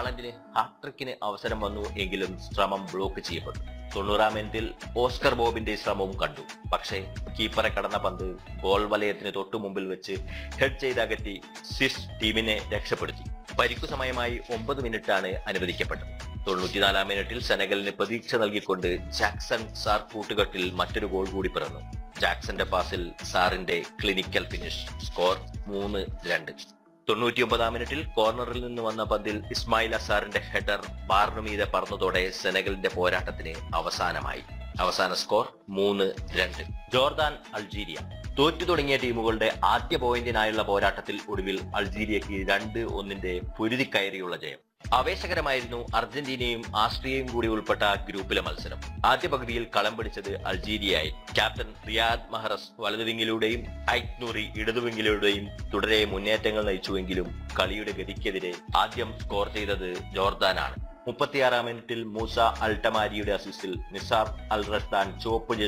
ഹാളൻഡിന് ഹാട്രിക്കിന് അവസരം വന്നു എങ്കിലും ശ്രമം ബ്ലോക്ക് ചെയ്യപ്പെട്ടു തൊണ്ണൂറാം മിനിറ്റിൽ ഓസ്കർ ബോബിന്റെ ശ്രമവും കണ്ടു പക്ഷേ കീപ്പറെ കടന്ന പന്ത് ഗോൾ വലയത്തിന് തൊട്ടു മുമ്പിൽ വെച്ച് ഹെഡ് ചെയ്തകറ്റി സ്വിസ് ടീമിനെ രക്ഷപ്പെടുത്തി പരിക്കു സമയമായി ഒമ്പത് മിനിറ്റാണ് അനുവദിക്കപ്പെട്ടത് തൊണ്ണൂറ്റിനാലാം മിനിറ്റിൽ സെനഗലിന് പ്രതീക്ഷ നൽകിക്കൊണ്ട് ജാക്സൺ സാർ കൂട്ടുകെട്ടിൽ മറ്റൊരു ഗോൾ കൂടി പിറന്നു ജാക്സന്റെ പാസിൽ സാറിന്റെ ക്ലിനിക്കൽ ഫിനിഷ് സ്കോർ മൂന്ന് രണ്ട് തൊണ്ണൂറ്റിയൊമ്പതാം മിനിറ്റിൽ കോർണറിൽ നിന്ന് വന്ന പന്തിൽ ഇസ്മായിൽ അസാറിന്റെ ഹെഡർ ബാറിനു മീതെ പറന്നതോടെ സെനഗലിന്റെ പോരാട്ടത്തിന് അവസാനമായി അവസാന സ്കോർ മൂന്ന് രണ്ട് ജോർദാൻ അൾജീരിയ തോറ്റു തുടങ്ങിയ ടീമുകളുടെ ആദ്യ പോയിന്റിനായുള്ള പോരാട്ടത്തിൽ ഒടുവിൽ അൾജീരിയക്ക് രണ്ട് ഒന്നിന്റെ പൊരുതി കയറിയുള്ള ജയം ആവേശകരമായിരുന്നു അർജന്റീനയും ആസ്ട്രിയയും കൂടി ഉൾപ്പെട്ട ഗ്രൂപ്പിലെ മത്സരം ആദ്യ പകുതിയിൽ കളം പിടിച്ചത് അൾജീരിയയായി ക്യാപ്റ്റൻ റിയാദ് മഹറസ് വലതുവിങ്ങിലൂടെയും ഐറ്റ്നൂറി ഇടതുവിങ്ങിലൂടെയും തുടരെ മുന്നേറ്റങ്ങൾ നയിച്ചുവെങ്കിലും കളിയുടെ ഗതിക്കെതിരെ ആദ്യം സ്കോർ ചെയ്തത് ജോർദാനാണ് മുപ്പത്തിയാറാം മിനിറ്റിൽ മൂസ അൾട്ടമാരിയുടെ അസിസ്റ്റിൽ നിസാർ അൽ റസ്താൻ ചുവപ്പ്